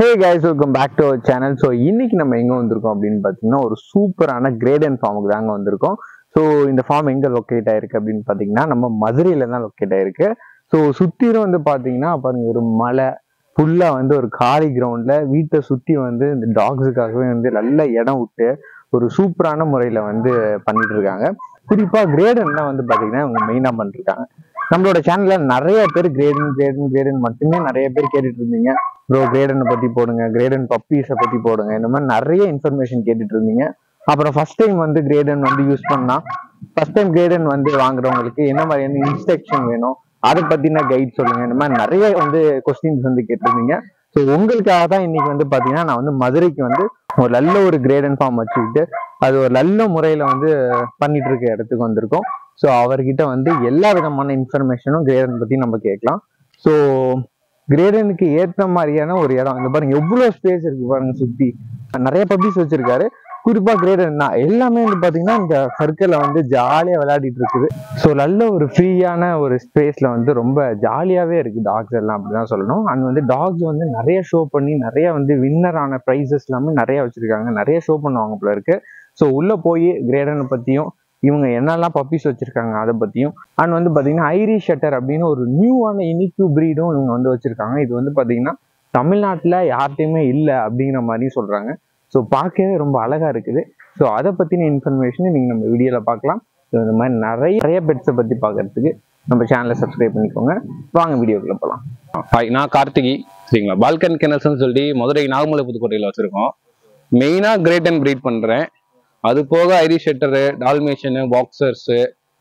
Hey guys welcome back to our channel so இன்னைக்கு நம்ம எங்க வந்திருக்கோம் அப்படின்னு பார்த்தீங்கன்னா ஒரு சூப்பரான கிரேட் அண்ட் ஃபார்முக்கு தாங்க வந்திருக்கோம் ஸோ இந்த ஃபார்ம் எங்க லொக்கேட் ஆயிருக்கு அப்படின்னு பார்த்தீங்கன்னா நம்ம மதுரையில தான் லொக்கேட் ஆயிருக்கு ஸோ சுத்திரும் வந்து பார்த்தீங்கன்னா பாருங்க ஒரு மலை ஃபுல்லா வந்து ஒரு காலி கிரவுண்ட்ல வீட்டை சுத்தி வந்து இந்த டாக்ஸுக்காகவே வந்து நல்ல இடம் விட்டு ஒரு சூப்பரான முறையில வந்து பண்ணிட்டு இருக்காங்க குறிப்பா கிரேடன் தான் வந்து பாத்தீங்கன்னா இவங்க மெயினா பண்ணிருக்காங்க நம்மளோட சேனல்ல நிறைய பேர் கிரேடன் கிரேடன் கிரேடன் மட்டுமே நிறைய பேர் கேட்டுட்டு இருந்தீங்க ப்ரோ கிரேடனை பத்தி போடுங்க கிரேடன் பப்பீஸை பத்தி போடுங்க இந்த மாதிரி நிறைய இன்ஃபர்மேஷன் கேட்டுட்டு இருந்தீங்க அப்புறம் ஃபர்ஸ்ட் டைம் வந்து கிரேடன் வந்து யூஸ் பண்ணா ஃபர்ஸ்ட் டைம் கிரேடன் வந்து வாங்குறவங்களுக்கு என்ன மாதிரியான இன்ஸ்ட்ரக்ஷன் வேணும் அதை பத்தின கைட் சொல்லுங்க இந்த மாதிரி நிறைய வந்து கொஸ்டின்ஸ் வந்து கேட்டிருந்தீங்க ஸோ உங்களுக்காக தான் இன்னைக்கு வந்து பாத்தீங்கன்னா நான் வந்து மதுரைக்கு வந்து ஒரு நல்ல ஒரு கிரேடன் ஃபார்ம் வச்சுக்கிட்டு அது ஒரு நல்ல முறையில வந்து பண்ணிட்டு இருக்க இடத்துக்கு வந்திருக்கோம் ஸோ அவர்கிட்ட வந்து எல்லா விதமான இன்ஃபர்மேஷனும் கிரேடன் பத்தி நம்ம கேட்கலாம் ஸோ கிரேடனுக்கு ஏத்த மாதிரியான ஒரு இடம் இந்த பாருங்க எவ்வளவு ஸ்பேஸ் இருக்கு பாருங்க சுத்தி நிறைய பப்பீஸ் வச்சிருக்காரு குறிப்பா கிரேடன் தான் எல்லாமே வந்து பாத்தீங்கன்னா இந்த சர்க்கிள்ல வந்து ஜாலியா விளையாடிட்டு இருக்குது ஸோ நல்ல ஒரு ஃப்ரீயான ஒரு ஸ்பேஸ்ல வந்து ரொம்ப ஜாலியாவே இருக்கு டாக்ஸ் எல்லாம் அப்படிதான் சொல்லணும் அண்ட் வந்து டாக்ஸ் வந்து நிறைய ஷோ பண்ணி நிறைய வந்து வின்னரான ப்ரைஸஸ் எல்லாமே நிறைய வச்சிருக்காங்க நிறைய ஷோ பண்ணுவாங்க போல இருக்கு ஸோ உள்ள போய் கிரேடனை பத்தியும் இவங்க என்னெல்லாம் பப்பீஸ் வச்சிருக்காங்க அதை பத்தியும் அண்ட் வந்து பாத்தீங்கன்னா ஐரிஷ் ஷட்டர் அப்படின்னு ஒரு நியூவான இனிக்யூ ப்ரீடும் இவங்க வந்து வச்சிருக்காங்க இது வந்து பாத்தீங்கன்னா தமிழ்நாட்டுல யார்கிட்டயுமே இல்லை அப்படிங்கிற மாதிரி சொல்றாங்க ஸோ பார்க்கவே ரொம்ப அழகா இருக்குது ஸோ அதை பத்தின இன்ஃபர்மேஷன் நீங்க நம்ம வீடியோல பார்க்கலாம் ஸோ இந்த மாதிரி நிறைய நிறைய பெட்ஸை பத்தி பார்க்கறதுக்கு நம்ம சேனலை சப்ஸ்கிரைப் பண்ணிக்கோங்க வாங்க வீடியோக்குள்ள போகலாம் ஹாய் நான் கார்த்திகி சரிங்களா பால்கன் கெனல்ஸ்னு சொல்லி மதுரை நாகமலை புதுக்கோட்டையில் வச்சிருக்கோம் மெயினாக கிரேட் அண்ட் ப்ரீட் பண்ணுறேன் அது போக Irish setter Dalmatian boxers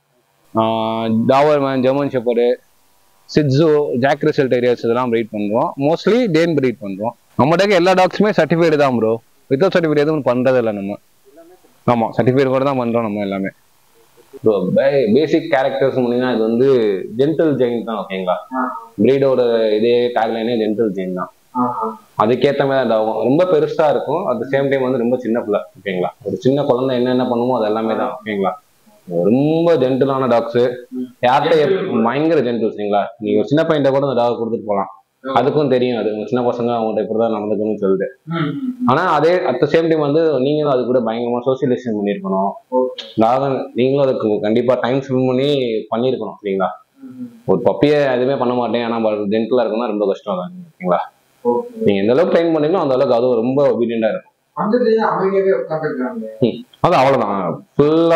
Doberman German shepherd Shih Tzu Jack Russell ஏரியாஸ் இதெல்லாம் ப்ரீட் பண்ணுறோம் மோஸ்ட்லி டேன் ப்ரீட் பண்ணுறோம் நம்மகிட்ட எல்லா டாக்ஸுமே சர்டிஃபைடு தான் ப்ரோ வித்தவுட் சர்டிஃபைட் எதுவும் பண்ணுறது இல்லை நம்ம ஆமாம் சர்டிஃபைடு கூட தான் பண்ணுறோம் நம்ம எல்லாமே ப்ரோ பேசிக் கேரக்டர்ஸ் முன்னீங்கன்னா இது வந்து ஜென்டல் ஜெயின் தான் ஓகேங்களா பிரீடோட இதே டேக்லைனே ஜென்டல் ஜெயின் தான் அதுக்கேற்ற மாதிரி அது ஆகும் ரொம்ப பெருசா இருக்கும் அட் சேம் டைம் வந்து ரொம்ப சின்ன பிள்ளை ஓகேங்களா ஒரு சின்ன குழந்தை என்னென்ன பண்ணுமோ அது எல்லாமே தான் ஓகேங்களா ரொம்ப ஜென்டலான டாக்ஸ் யார்கிட்ட எப்~ பயங்கர ஜென்டல் சரிங்களா நீங்க ஒரு சின்ன பையன்ட்ட கூட அந்த டாக் கொடுத்துட்டு போகலாம் அதுக்கும் தெரியும் அது உங்க சின்ன பசங்க அவங்கள்ட்ட இப்படிதான் நடந்துக்கணும்னு சொல்லிட்டு ஆனா அதே அட் சேம் டைம் வந்து நீங்களும் அது கூட பயங்கரமா சோசியலைசேஷன் பண்ணியிருக்கணும் டாக நீங்களும் அதுக்கு கண்டிப்பா டைம் ஸ்பெண்ட் பண்ணி பண்ணியிருக்கணும் சரிங்களா ஒரு பப்பியை எதுவுமே பண்ண மாட்டேன் ஆனா ஜென்டலா இருக்குன்னா ரொம்ப கஷ்டம் தான் ஓகேங்களா நீங்க எந்த அளவுக்கு ட்ரெயின் பண்ணீங்களோ அந்த அளவுக்கு அதுவும் ரொம்ப ஒபீடியண்டா இருக்கும் அமைதியாவே உட்காந்துருக்காங்க அது அவ்வளவுதான் ஃபுல்லா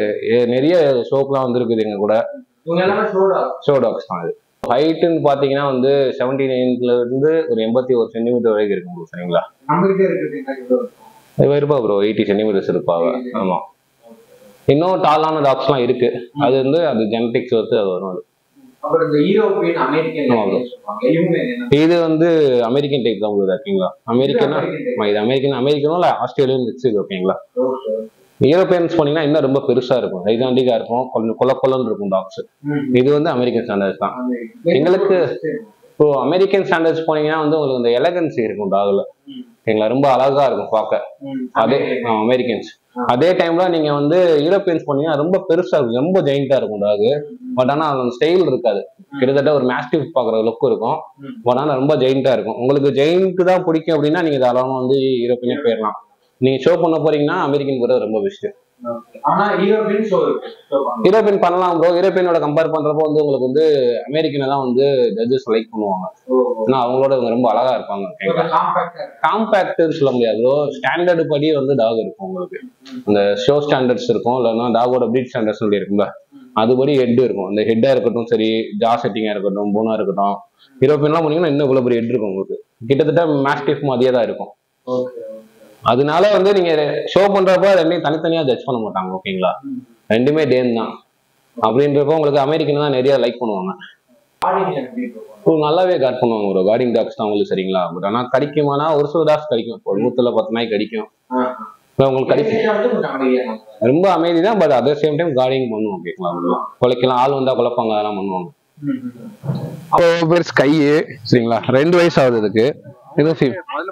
நிறைய ஷோப்லாம் வந்திருக்குது எங்க கூட இவங்க எல்லாமே ஷோடா ஷோ டாக்ஸ் தான் அது ஹைட்டுன்னு பாத்தீங்கன்னா வந்து செவன்டி நைன்ல இருந்து ஒரு எண்பத்தி ஒரு சென்டிமீட்டர் வரைக்கும் இருக்கும் bro, சரிங்களா நம்ம கிட்ட இருக்கிறது என்ன இவ்வளவு இருக்கும்? இது இருப்பா ப்ரோ எயிட்டி சென்டிமீட்டர்ஸ் இருப்பாங்க ஆமா இன்னும் டாலான டாக்ஸ்லாம் இருக்கு அது வந்து அது ஜெனட்டிக்ஸ் வந்து அது வரும் அது அப்புறம் இந்த யூரோப்பியன் அமெரிக்கன் ஆமா bro. சொல்லுவாங்க இவங்க என்ன இது வந்து அமெரிக்கன் டைப் தான் ப்ரோ ஓகேங்களா அமெரிக்கனா ஆமா, இது அமெரிக்கன் அமெரிக்கனும் இல்லை ஆஸ்திரேலியன் மிக்ஸ் இது ஓகேங்களா யூரோப்பியன்ஸ் போனீங்கன்னா இன்னும் ரொம்ப பெருசா இருக்கும் ஐகாண்டிக்கா இருக்கும் கொஞ்சம் கொல கொலன்னு இருக்கும் டாக்ஸ் இது வந்து அமெரிக்கன் ஸ்டாண்டர்ட்ஸ் தான் எங்களுக்கு- இப்போ அமெரிக்கன் ஸ்டாண்டர்ட்ஸ் போனீங்கன்னா வந்து உங்களுக்கு இந்த எலகன்சி இருக்கும் டாக்ல ஓகேங்களா ரொம்ப அழகா இருக்கும் பார்க்க அதே அமெரிக்கன்ஸ் அதே டைம்ல நீங்க வந்து யூரோப்பியன்ஸ் போனீங்கன்னா ரொம்ப பெருசா இருக்கும் ரொம்ப ஜெயிண்டா இருக்கும் டாக் பட் ஆனா அந்த ஸ்டைல் இருக்காது கிட்டத்தட்ட ஒரு மேஸ்டிவ் பாக்குற லுக் இருக்கும் பட் ஆனா ரொம்ப ஜெயிண்டா இருக்கும் உங்களுக்கு ஜெயின்க்கு தான் பிடிக்கும் அப்படின்னா நீங்க தாராளமா வந்து யூரோப்பியனே போயிடலாம் நீங்க ஷோ பண்ண போறீங்கன்னா அமெரிக்கன் போறது ரொம்ப பெஸ்ட் ஆனா யூரோப்பியன் ஷோ இருக்கு show பண்ணுவாங்க. யூரோப்பியன் பண்ணலாம் ப்ரோ யூரோப்பியனோட கம்பேர் பண்றப்போ வந்து உங்களுக்கு வந்து அமெரிக்கனை தான் வந்து ஜட்ஜஸ் லைக் பண்ணுவாங்க ஓ, ஏன்னா அவங்களோட இவங்க ரொம்ப அழகா இருப்பாங்க கொஞ்சம் compact ஆ இருக்கு. காம்பேக்ட்னு சொல்ல முடியாது ப்ரோ ஸ்டாண்டர்டு படி வந்து டாக் இருக்கும் உங்களுக்கு அந்த ஷோ ஸ்டாண்டர்ட்ஸ் இருக்கும் இல்லைன்னா டாகோட ப்ரீட் ஸ்டாண்டர்ட்ஸ் சொல்லி இருக்கும்ல அதுபடி ஹெட் இருக்கும் அந்த ஹெட்டா இருக்கட்டும் சரி ஜா செட்டிங்கா இருக்கட்டும் போனா இருக்கட்டும் யூரோப்பியன்லாம் போனீங்கன்னா இன்னும் இவ்வளவு பெரிய ஹெட் இருக்கும் உங்களுக்கு கிட்டத்தட்ட மேஸ்டிஃப் மாதிரியே தான் இருக்கும் Okay, அதனால வந்து நீங்க ஷோ பண்றப்ப ரெண்டையும் தனித்தனியா ஜட்ஜ் பண்ண மாட்டாங்க ஓகேங்களா ரெண்டுமே டேன் தான் அப்படின்றப்போ உங்களுக்கு அமெரிக்கன் தான் நிறைய லைக் பண்ணுவாங்க body எப்படி இருக்கும்? இப்போ நல்லாவே காட் பண்ணுவாங்க ஒரு கார்டிங் டாக்ஸ் தான் உங்களுக்கு சரிங்களா பட் ஆனா கடிக்குமானா ஒரு சில டாக்ஸ் கடிக்கும் ஒரு நூத்துல பத்து நாய் கடிக்கும் ஆ, இப்போ உங்களுக்கு கடிக்கும் கடைசியா வந்து கொஞ்சம் அமைதியா இருக்கும். ரொம்ப அமைதி தான் பட் அதே சேம் டைம் கார்டிங் பண்ணுவோம் ஓகேங்களா அவ்வளவுதான். குலைக்கலாம் ஆள் வந்தா குழப்பாங்க அதெல்லாம் பண்ணுவாங்க ம், ம். அப்போ பேர் ஸ்கை சரிங்களா ரெண்டு வயசு ஆகுது இதுக்கு இது fi-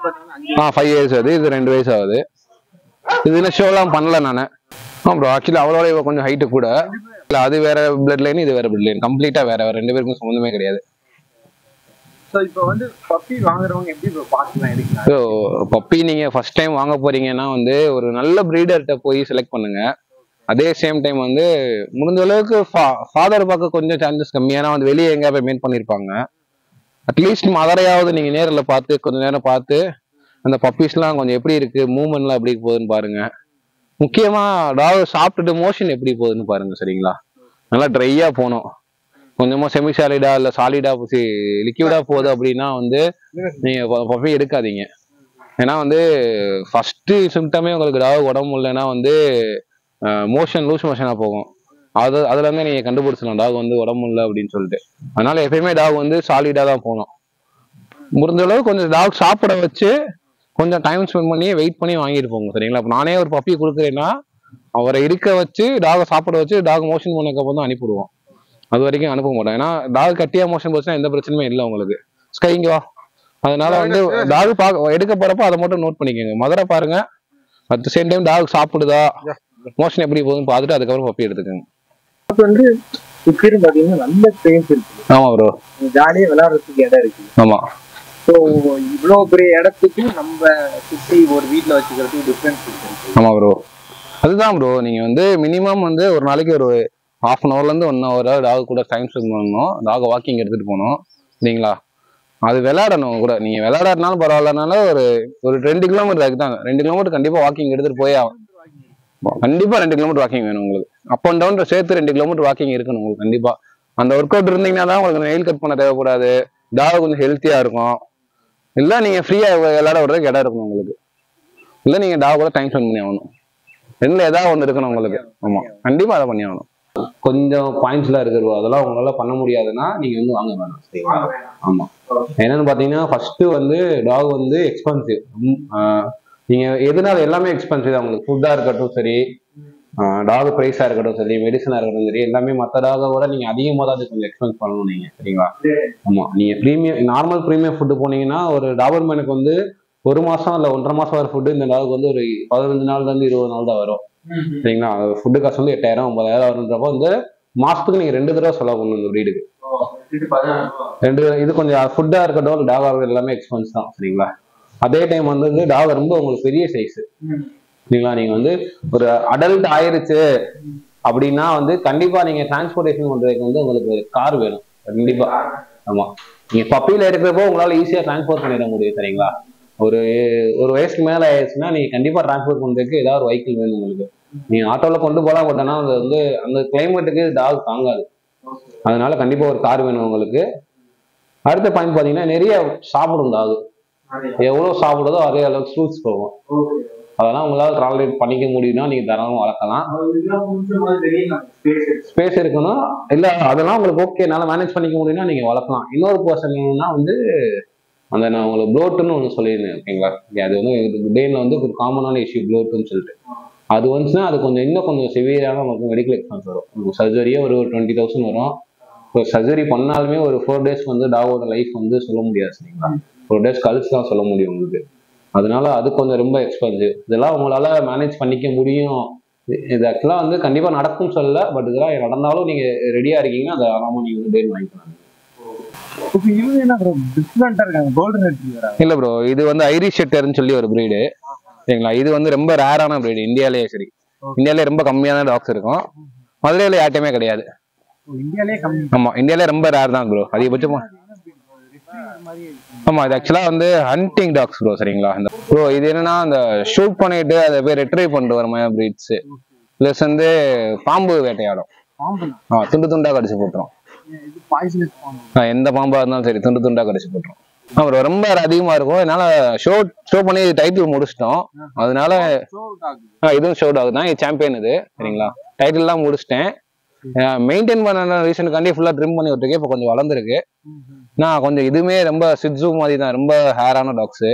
ஆ ஃபைவ் இயர்ஸ் ஆகுது இது ரெண்டு வயசு ஆகுது இது இன்னும் ஷோலாம் பண்ணல நான் ஆ ப்ரோ ஆக்சுவலி அவளோட இவ கொஞ்சம் ஹைட்டு கூட இல்ல அது வேற பிளட் லைன் இது வேற பிளட் லைன் கம்ப்ளீட்டா வேற வேற ரெண்டு பேருக்கும் சம்மந்தமே கிடையாது ஸோ இப்போ வந்து பப்பி வாங்குறவங்க எப்படி ப்ரோ பார்த்துலாம் எடுக்கலாம் ஸோ பப்பி நீங்க ஃபர்ஸ்ட் டைம் வாங்க போறீங்கன்னா வந்து ஒரு நல்ல ப்ரீடர்கிட்ட போய் செலக்ட் பண்ணுங்க அதே சேம் டைம் வந்து முடிஞ்ச அளவுக்கு ஃபாதர் பார்க்க கொஞ்சம் சான்சஸ் கம்மியானா வந்து வெளியே எங்கேயா போய் மெயின் பண்ணியிருப்பாங்க அட்லீஸ்ட் மதரையாவது நீங்க நேரில் பார்த்து கொஞ்ச நேரம் பார்த்து அந்த பப்பீஸ்லாம் கொஞ்சம் எப்படி இருக்கு மூவ்மெண்ட்லாம் எப்படி போகுதுன்னு பாருங்க முக்கியமா டாக் சாப்பிட்டுட்டு மோஷன் எப்படி போகுதுன்னு பாருங்க சரிங்களா நல்லா ட்ரையா போகணும் கொஞ்சமா செமி சாலிடா இல்ல சாலிடா லிக்விடா போகுது அப்படின்னா வந்து நீங்க பப்பி எடுக்காதீங்க ஏன்னா வந்து ஃபர்ஸ்ட் சிம்டமே உங்களுக்கு டாக் உடம்பு இல்லைன்னா வந்து மோஷன் லூஸ் மோஷனா போகும் அது அதுல இருந்து நீங்க கண்டுபிடிச்சலாம் டாக் வந்து உடம்பு இல்லை அப்படின்னு சொல்லிட்டு அதனால எப்பயுமே டாக் வந்து சாலிடா தான் போகணும் முடிஞ்ச அளவு கொஞ்சம் டாக் சாப்பிட வச்சு கொஞ்சம் டைம் ஸ்பெண்ட் பண்ணி வெயிட் பண்ணி வாங்கிட்டு போங்க சரிங்களா இப்போ நானே ஒரு பப்பி கொடுக்குறேன்னா அவரை இருக்க வச்சு டாகை சாப்பிட வச்சு டாக் மோஷன் பண்ணக்கப்புறம் தான் அனுப்பிடுவோம் அது வரைக்கும் அனுப்ப மாட்டோம் ஏன்னா டாக் கட்டியா மோஷன் போச்சுன்னா எந்த பிரச்சனையும் இல்லை உங்களுக்கு ஸ்கைங்க வா அதனால வந்து டாக் பார்க்க எடுக்க போறப்ப அதை மட்டும் நோட் பண்ணிக்கோங்க மதுரை பாருங்க அட் சேம் டைம் டாக் சாப்பிடுதா மோஷன் எப்படி போகுதுன்னு பார்த்துட்டு அதுக்கப்புறம் பப்பி எடுத்துக்கோங்க வந்து சுத்திரும் பாத்தீங்கன்னா நல்ல ஸ்பேஸ் இருக்கு ஆமா ப்ரோ ஜாலியா விளையாடுறதுக்கு இடம் இருக்கு ஆமா ஸோ இவ்வளோ பெரிய இடத்துக்கும் நம்ம சுத்தி ஒரு வீட்ல வச்சுக்கிறதுக்கு டிஃப்ரென்ஸ் இருக்கு ஆமா ப்ரோ அதுதான் ப்ரோ நீங்க வந்து மினிமம் வந்து ஒரு நாளைக்கு ஒரு ஹாஃப் அன் ஹவர்ல இருந்து ஒன் ஹவர் டாக் கூட டைம் ஸ்பெண்ட் பண்ணணும் டாக் வாக்கிங் எடுத்துட்டு போகணும் சரிங்களா அது விளையாடணும் கூட நீங்க விளையாடாட்டினாலும் பரவாயில்லனால ஒரு ஒரு ரெண்டு கிலோமீட்டர் அதுதான் ரெண்டு கிலோமீட்டர் கண்டிப்பா வாக்கிங் எடுத்துட்டு போய் ஆகணும். கண்டிப்பா ரெண்டு கிலோமீட்டர் வாக்கிங் வேணும் உங்களுக்கு அப் அண்ட் டவுன் சேர்த்து ரெண்டு கிலோமீட்டர் வாக்கிங் இருக்கணும் உங்களுக்கு கண்டிப்பா அந்த ஒர்க் அவுட் இருந்தீங்கன்னா தான் உங்களுக்கு நெயில் கட் பண்ண தேவைப்படாது டாக் கொஞ்சம் ஹெல்த்தியா இருக்கும் இல்ல நீங்க ஃப்ரீயா விளையாட விடுறதுக்கு இடம் இருக்கணும் உங்களுக்கு இல்ல நீங்க டாக் கூட டைம் ஸ்பெண்ட் பண்ணி ஆகணும் ரெண்டுல ஏதாவது ஒன்று இருக்கணும் உங்களுக்கு ஆமா கண்டிப்பா அதை பண்ணி ஆகணும் கொஞ்சம் பாயிண்ட்ஸ்லாம் இருக்கு bro. அதெல்லாம் உங்களால பண்ண முடியாதுன்னா நீங்க வந்து வாங்க வேணாம் சரிங்களா ஆமா என்னன்னு பாத்தீங்கன்னா ஃபர்ஸ்ட் வந்து டாக் வந்து எக்ஸ்பென்சிவ் நீங்க எதுனால எல்லாமே எக்ஸ்பென்சிவ் தான் உங்களுக்கு ஃபுட்டா இருக்கட்டும் சரி டாக் ப்ரைஸா இருக்கட்டும் சரி மெடிசனா இருக்கட்டும் சரி எல்லாமே மற்ற டாகை விட நீங்க அதிகமாக தான் அது கொஞ்சம் எக்ஸ்பென்ஸ் பண்ணணும் நீங்க சரிங்களா ஆமா நீங்க ப்ரீமியம் நார்மல் ப்ரீமியம் ஃபுட்டு போனீங்கன்னா ஒரு டாபர்மேனுக்கு வந்து ஒரு மாசம் இல்ல ஒன்றரை மாசம் வர ஃபுட்டு இந்த டாக் வந்து ஒரு பதினஞ்சு நாள்ல இருந்து இருபது நாள் தான் வரும் சரிங்களா ஃபுட்டு காசு வந்து எட்டாயிரம் ஒன்பதாயிரம் வருன்றப்போ வந்து மாசத்துக்கு நீங்க ரெண்டு தடவை செலவு பண்ணணும் இந்த ப்ரீடுக்கு இது பதினாறு ரெண்டு இது கொஞ்சம் ஃபுட்டா இருக்கட்டும் இல்லை டாக் ஆகிறது எல்லாமே எக்ஸ்பென்ஸ் தான் சரிங்களா அதே டைம் வந்து டாக் ரொம்ப உங்களுக்கு பெரிய சைஸ் சரிங்களா நீங்க வந்து ஒரு அடல்ட் ஆயிருச்சு அப்படின்னா வந்து கண்டிப்பா நீங்க டிரான்ஸ்போர்டேஷன் பண்றதுக்கு வந்து உங்களுக்கு கார் வேணும் கண்டிப்பா ஆமா நீங்க பப்பியில இருக்கிறப்போ உங்களால ஈஸியா டிரான்ஸ்போர்ட் பண்ணிட முடியும் சரிங்களா ஒரு ஒரு வயசுக்கு மேல ஆயிடுச்சுன்னா நீங்க கண்டிப்பா டிரான்ஸ்போர்ட் பண்றதுக்கு ஏதாவது ஒரு வெஹிக்கிள் வேணும் உங்களுக்கு நீங்க ஆட்டோல கொண்டு போலாம் பட் ஆனா அது வந்து அந்த கிளைமேட்டுக்கு டாக் தாங்காது அதனால கண்டிப்பா ஒரு கார் வேணும் உங்களுக்கு அடுத்த பாயிண்ட் பாத்தீங்கன்னா நிறைய சாப்பிடும் டாக் எவ்வளவு சாப்பிடுதோ அதே அளவுக்கு ஃப்ரூட்ஸ் போகும் அதெல்லாம் உங்களால டாலரேட் பண்ணிக்க முடியும்னா நீங்க தாராளமா வளர்க்கலாம் ஸ்பேஸ் இருக்கணும் இல்ல அதெல்லாம் உங்களுக்கு ஓகே என்னால மேனேஜ் பண்ணிக்க முடியும்னா நீங்க வளர்க்கலாம் இன்னொரு பர்சன் என்னன்னா வந்து அந்த நான் உங்களுக்கு ப்ளோட்டுன்னு ஒன்று சொல்லியிருந்தேன் ஓகேங்களா Okay, அது வந்து டேல வந்து ஒரு காமனான இஷ்யூ ப்ளோட்டுன்னு சொல்லிட்டு அது வந்துச்சுன்னா அது கொஞ்சம் இன்னும் கொஞ்சம் சிவியரான உங்களுக்கு மெடிக்கல் எக்ஸ்பென்ஸ் வரும் உங்களுக்கு சர்ஜரியே ஒரு டுவெண்ட்டி தௌசண்ட் வரும் இப்போ சர்ஜரி பண்ணாலுமே ஒரு ஃபோர் டேஸ் வந்து டாகோட லைஃப் வந்து சொல்ல முடியாது சரிங்களா ஃபோர் டேஸ் கழிச்சு தான் சொல்ல முடியும் உங்களுக்கு அதனால அது கொஞ்சம் ரொம்ப எக்ஸ்பென்சிவ் இதெல்லாம் உங்களால மேனேஜ் பண்ணிக்க முடியும் இது- இது ஆக்சுவலாக வந்து கண்டிப்பா நடக்கும் சொல்லல பட் இதெல்லாம் நடந்தாலும் நீங்க ரெடியா இருக்கீங்கன்னா அதை ஆறாம நீங்க வந்து டேட் வாங்கிக்கலாம் இப்போ இவங்க என்ன ப்ரோ டிஃப்ரெண்டா இருக்காங்க கோல்டன் ரெட்ரீவரா இல்ல ப்ரோ இது வந்து ஐரிஷ் ஷெட்டர்னு சொல்லி ஒரு பிரீடு சரிங்களா இது வந்து ரொம்ப ரேரான பிரீடு இந்தியாலயே சரி இந்தியாலயே ரொம்ப கம்மியான டாக்ஸ் இருக்கும் மதுரையில யார்ட்டையுமே கிடையாது இந்தியாலே கம்மி ஆமா இந்தியாலயே ரொம்ப ரேர் தான் ப்ரோ அதிகபட்சமா ஆமா இது ஆக்சுவலா வந்து ஹண்டிங் டாக்ஸ் ப்ரோ சரிங்களா இந்த ப்ரோ இது என்னன்னா அந்த ஷூட் பண்ணிட்டு அதை போய் ரெட்ரைவ் பண்ணிட்டு வர மாதிரி பிரீட்ஸ் ப்ளஸ் வந்து பாம்பு வேட்டையாடும் பாம்பு ஆ துண்டு துண்டா கடிச்சு போட்டுரும் இது பாய்சனஸ் பாம்பு ஆ, எந்த பாம்பா இருந்தாலும் சரி துண்டு துண்டா கடிச்சு போட்டுரும் அப்புறம் ரொம்ப அதிகமா இருக்கும் என்னால ஷோ ஷோ பண்ணி டைட்டில் முடிச்சிட்டோம் அதனால ஷோ டாக் ஆ, இதுவும் ஷோ டாக் தான் இது சாம்பியன் இது சரிங்களா டைட்டில்லாம் முடிச்சிட்டேன் மெயின்டைன் பண்ண ரீசனுக்காண்டி ஃபுல்லா ட்ரிம் பண்ணி விட்டுருக்கு இப்போ கொஞ்சம் வளர்ந்துருக்கு நான் கொஞ்சம் இதுவுமே ரொம்ப சிட்ஸு மாதிரி தான் ரொம்ப ஹேரான டாக்ஸ்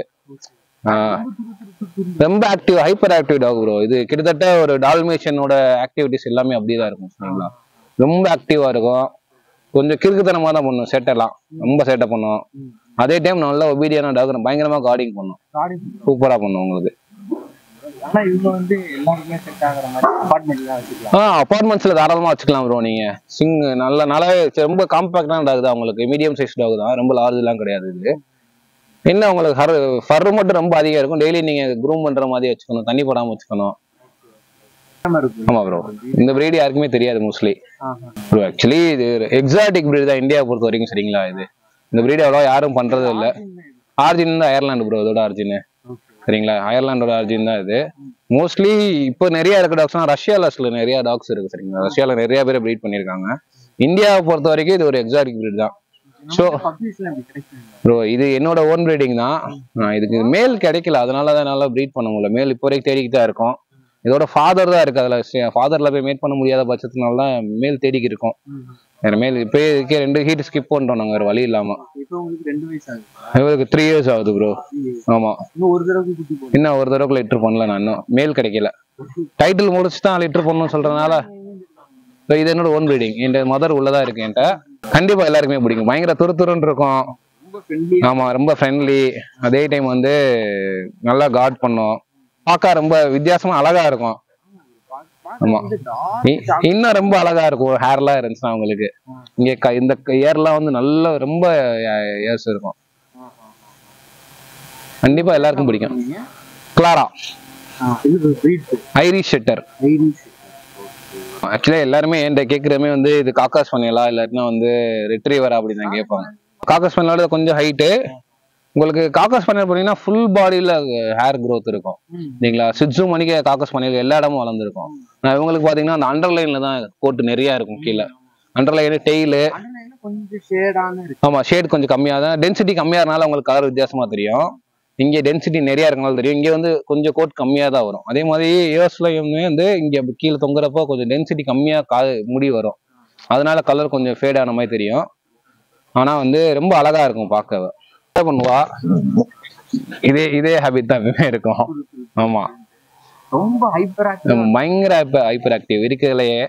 ரொம்ப active hyper active dog bro இது கிட்டத்தட்ட ஒரு டால்மேஷனோட ஆக்டிவிட்டிஸ் எல்லாமே அப்படியே தான் இருக்கும் சரிங்களா ரொம்ப ஆக்டிவா இருக்கும் கொஞ்சம் கிறுக்குத்தனமா தான் பண்ணும் சேட்டைலாம் ரொம்ப சேட்டை பண்ணும் அதே டைம் நல்லா ஒபீடியான டாக் பயங்கரமா கார்டிங் பண்ணும் காடி சூப்பரா பண்ணும் உங்களுக்கு ஆனா இவங்க வந்து எல்லாருக்குமே செட் ஆகுற மாதிரி அபார்ட்மெண்ட் தான் வச்சுக்கலாம் ஆ அப்பார்ட்மெண்ட்ஸ்ல தாராளமா வச்சுக்கலாம் ப்ரோ நீங்க சிங் நல்ல நல்லா ரொம்ப காம்பாக்டான டாக் தான் உங்களுக்கு மீடியம் சைஸ் டாக் தான் ரொம்ப லார்ஜ் எல்லாம் கிடையாது இது என்ன உங்களுக்கு ஹர் ஃபர் மட்டும் ரொம்ப அதிகம் இருக்கும் டெய்லி நீங்க க்ரூம் பண்ற மாதிரி வச்சுக்கணும் தண்ணி போடாம வச்சுக்கணும் இருக்கு ஆமா ப்ரோ இந்த பிரீடு யாருக்குமே தெரியாது மோஸ்ட்லி ஆஹா. ப்ரோ ஆக்சுவலி இது எக்ஸாட்டிக் பிரீடு தான் இந்தியா பொறுத்த வரைக்கும் சரிங்களா இது இந்த பிரீடு அவ்வளோ யாரும் பண்றது இல்ல ஆர்ஜின் வந்து அயர்லாந்து ப்ரோ இதோட ஆர்ஜின் சரிங்களா அயர்லாண்டோட ஆர்ஜின் தான் இது மோஸ்ட்லி இப்போ நிறைய இருக்க டாக்ஸ்னா ரஷ்யால நிறைய டாக்ஸ் இருக்கு சரிங்களா ரஷ்யால நிறைய பேர் ப்ரீட் பண்ணியிருக்காங்க இந்தியாவை பொறுத்த வரைக்கும் இது ஒரு எக்ஸாட்டிக் பிரீட் தான் ஸோ பப்பீஸ்லாம் இப்படி கிடைக்கும் ப்ரோ இது என்னோட ஓன் ப்ரீடிங் தான் நான் இதுக்கு மேல் கிடைக்கல அதனால தான் என்னால் ப்ரீட் பண்ண முடியல மேல் இப்போ வரைக்கும் தேடிக்கிட்டு தான் இருக்கும் இதோட ஃபாதர் தான் இருக்கு அதில் ஃபாதர்ல போய் மேட் பண்ண முடியாத பட்சத்தினால தான் மேல் தேடிக்கு இருக்கோம் வேற மேல் இப்போ இதுக்கே ரெண்டு ஹீட் ஸ்கிப் பண்றோம் நாங்கள் வேற வழி இல்லாம இப்போ உங்களுக்கு ரெண்டு வயசு ஆகுது இவருக்கு த்ரீ இயர்ஸ் ஆகுது ப்ரோ ஆமா இன்னும் ஒரு தடவை குட்டி போடும் இன்னும் ஒரு தடவை லிட்டர் பண்ணல நான் இன்னும் மேல் கிடைக்கல டைட்டில் முடிச்சு தான் லிட்டர் பண்ணணும்னு சொல்றதுனால இப்ப இது என்னோட ஓன் ப்ரீடிங் என் மதர் உள்ளதா இருக்கு என்கிட்ட கண்டிப்பா எல்லாருக்குமே பிடிக்கும் பயங்கர துரு துருன்னு இருக்கும் ரொம்ப ஃப்ரெண்ட்லி ஆமா ரொம்ப ஃப்ரெண்ட்லி அதே டைம் வந்து நல்லா காட் பண்ணும் பார்க்க ரொம்ப வித்தியாசமா அழகா இருக்கும் ஆமா. இ- இன்னும் ரொம்ப அழகா இருக்கும் ஹேர்லாம் இருந்துச்சுன்னா அவங்களுக்கு இங்க க- இந்த ஏர்லாம் வந்து நல்ல ரொம்ப ஏர்ஸ் இருக்கும் கண்டிப்பா எல்லாருக்கும் பிடிக்கும் கிளாரா இது பிரீட் ஐரிஷ் ஷெட்டர் ஐரிஷ் ஆக்சுவலா எல்லாருமே என்கிட்ட கேக்குறமே வந்து இது காக்காஸ் பண்ணியலா இல்லாட்டினா வந்து ரிட்ரீவரா அப்படின்னு தான் கேட்பாங்க காக்காஸ் பண்ணியோட கொஞ்சம் ஹைட்டு உங்களுக்கு காக்காஸ் பண்ணியல் போனீங்கன்னா ஃபுல் பாடியில ஹேர் growth இருக்கும் சரிங்களா சிட்ஸு மணிக்கு காக்கஸ் பண்ணியல் எல்லா இடமும் வளர்ந்துருக்கும் நான் இவங்களுக்கு பாத்தீங்கன்னா அந்த அண்டர்லைன்ல தான் கோட்டு நிறைய இருக்கும் கீழே அண்டர்லைன் டெய்லு கொஞ்சம் ஷேடான இருக்கு ஆமா ஷேட் கொஞ்சம் கம்மியா தான் டென்சிட்டி கம்மியா இருந்தாலும் உங்களுக்கு கலர் வித்தியாசமா தெரியும் இங்க டென்சிட்டி நிறைய இருக்கனால தெரியும் இங்க வந்து கொஞ்சம் கோட் கம்மியா தான் வரும் அதே மாதிரி இயர்ஸ்லயுமே வந்து இங்க கீழே தொங்குறப்போ கொஞ்சம் டென்சிட்டி கம்மியா கா முடி வரும் அதனால கலர் கொஞ்சம் ஃபேட் ஆன மாதிரி தெரியும் ஆனா வந்து ரொம்ப அழகா இருக்கும் பார்க்க என்ன பண்ணுவா இதே இதே ஹேபிட் தான் எப்பவுமே இருக்கும் ஆமா ரொம்ப ஹைப்பர் ஆக்டிவ் பயங்கர ஹைப்பர் ஆக்டிவ் இருக்கிறதுலயே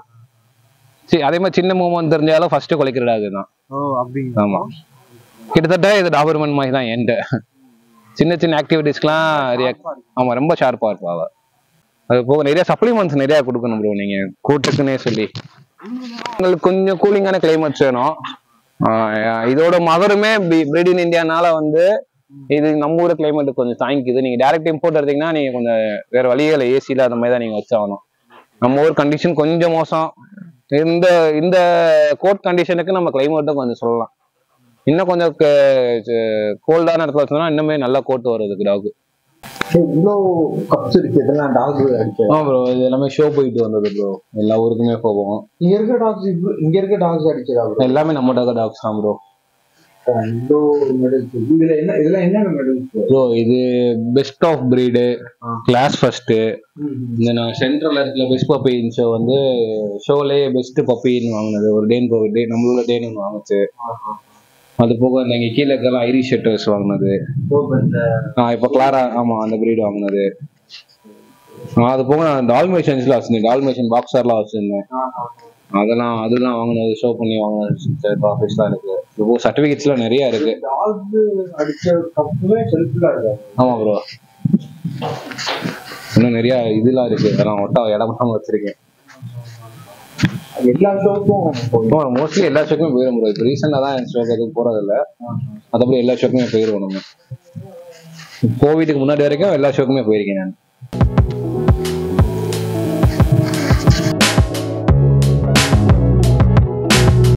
சரி அதே மாதிரி சின்ன மூமெண்ட் தெரிஞ்சாலும் ஃபர்ஸ்ட் குலைக்கிற தான் ஓ அப்படிங்க ஆமா கிட்டத்தட்ட இது டாபர்மெண்ட் மாதிரி தான் என்கிட்ட சின்ன சின்ன ஆக்டிவிட்டிஸ்க்குலாம் ரியாக்ட் ஆமா ரொம்ப ஷார்ப்பா இருப்பா அவ அது போக நிறைய சப்ளிமெண்ட்ஸ் நிறைய கொடுக்கணும் ப்ரோ நீங்க கூட்டுக்குன்னே சொல்லி உங்களுக்கு கொஞ்சம் கூலிங்கான கிளைமேட்ஸ் வேணும் ஆஹ் இதோட மகருமே பிரிட் இன் இந்தியானால வந்து இது நம்ம ஊர் கிளைமேட் கொஞ்சம் தாங்கிக்குது நீங்க டைரக்ட் இம்போர்ட் எடுத்தீங்கன்னா நீங்க கொஞ்சம் வேற வழியில ஏசில அந்த மாதிரி தான் நீங்க வச்சாகணும் நம்ம ஊர் கண்டிஷன் கொஞ்சம் மோசம் இந்த இந்த கோட் கண்டிஷனுக்கு நம்ம கிளைமேட்டும் கொஞ்சம் சொல்லலாம் இன்னும் கொஞ்சம் கோல்டான இடத்துல வச்சோம்னா இன்னுமே நல்லா கோட் வருது டாக் இவ்வளோ கப்ஸ் இருக்கு இதெல்லாம் டாக் அடிச்சது ஆமா ப்ரோ இது எல்லாமே ஷோ போயிட்டு வந்தது ப்ரோ எல்லா ஊருக்குமே போவோம் இங்க இருக்க டாக்ஸ் இங்க இருக்க டாக்ஸ் அடிச்சதா bro? எல்லாமே நம்ம டாக் டாக்ஸ் தான் ப்ரோ இவ்வளோ மெடல்ஸ் இதுல என்ன இதுல என்னென்ன மெடல்ஸ் ப்ரோ இது best of breed class first இந்த நான் சென்ட்ரல் இருக்கிற பெஸ்ட் பப்பின் ஷோ வந்து ஷோலேயே பெஸ்ட் பப்பின்னு வாங்கினது ஒரு டேன் போ டே நம்மளோட டேன் ஒன்று வாங்குச்சு அது போக இந்த இங்க கீழே இருக்கலாம் ஐரிஷ் ஷெட்டர்ஸ் வாங்கினது ஆ இப்போ கிளாரா ஆமா அந்த பிரீடு வாங்கினது ஆ, அது போக நான் டால்மேஷன்ஸ்ல வச்சிருந்தேன் டால்மேஷன் பாக்ஸர்லாம் வச்சிருந்தேன் அதெல்லாம் அதெல்லாம் வாங்கினது ஷோ பண்ணி வாங்கினது ப்ராஃபிட்ஸ் தான் இருக்கு இப்போ சர்டிஃபிகேட்ஸ்லாம் நிறைய இருக்கு டாக் அடிச்ச கப்புமே செல்ஃபில் இருக்காது ஆமா ப்ரோ இன்னும் நிறைய இதெல்லாம் இருக்கு அதெல்லாம் ஒட்டா இடமா வச்சிருக்கேன் எல்லா ஷோக்கும் மோஸ்ட்லி எல்லா ஷோக்குமே போயிடும் ப்ரோ இப்போ ரீசெண்டாக தான் என் ஷோக்கு எதுவும் போறதில்ல மற்றபடி எல்லா ஷோக்குமே போயிடுவோம் நம்ம கோவிடுக்கு முன்னாடி வரைக்கும் எல்லா ஷோக்குமே போயிருக்கேன் நான்